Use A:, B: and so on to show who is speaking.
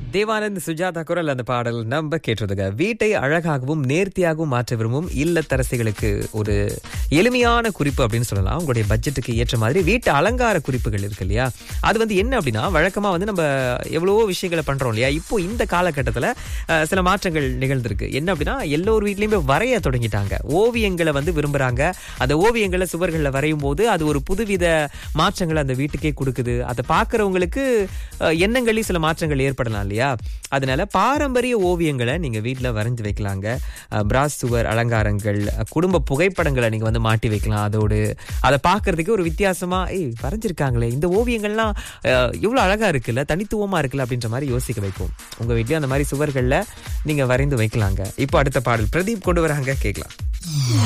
A: தேவானந்த் சுஜாதா குரல் அந்த பாடல் நம்ம கேட்டதுங்க வீட்டை அழகாகவும் நேர்த்தியாகவும் மாற்ற விரும்பும் இல்லத்தரசிகளுக்கு ஒரு எளிமையான குறிப்பு அப்படின்னு சொல்லலாம் உங்களுடைய பட்ஜெட்டுக்கு ஏற்ற மாதிரி வீட்டு அலங்கார குறிப்புகள் இருக்கு இல்லையா அது வந்து என்ன அப்படின்னா வழக்கமா வந்து நம்ம எவ்வளவோ விஷயங்களை பண்றோம் இல்லையா இப்போ இந்த காலகட்டத்தில் சில மாற்றங்கள் நிகழ்ந்திருக்கு என்ன அப்படின்னா எல்லோர் வீட்லயுமே வரைய தொடங்கிட்டாங்க ஓவியங்களை வந்து விரும்புறாங்க அந்த ஓவியங்களை சுவர்களில் வரையும் போது அது ஒரு புதுவித மாற்றங்களை அந்த வீட்டுக்கே கொடுக்குது அதை பார்க்கறவங்களுக்கு அஹ், எண்ணங்களையும் சில மாற்றங்கள் ஏற்படலாம் இல்லையா அதனால பாரம்பரிய ஓவியங்களை நீங்க வீட்டில் வரைஞ்சு வைக்கலாங்க அஹ், பிராஸ் சுவர் அலங்காரங்கள் அஹ், குடும்ப புகைப்படங்களை நீங்க வந்து மாட்டி வைக்கலாம் அதோடு அதை பார்க்கறதுக்கு ஒரு வித்தியாசமா ஏய் வரைஞ்சிருக்காங்களே இந்த ஓவியங்கள்லாம் அஹ், இவ்வளவு அழகா இருக்குல்ல தனித்துவமா இருக்குல்ல அப்படின்ற மாதிரி யோசிக்க வைக்கும் உங்க வீட்லயும் அந்த மாதிரி சுவர்கள்ல நீங்க வரைந்து வைக்கலாங்க இப்போ அடுத்த பாடல் பிரதீப் கொண்டு வராங்க கேட்கலாம்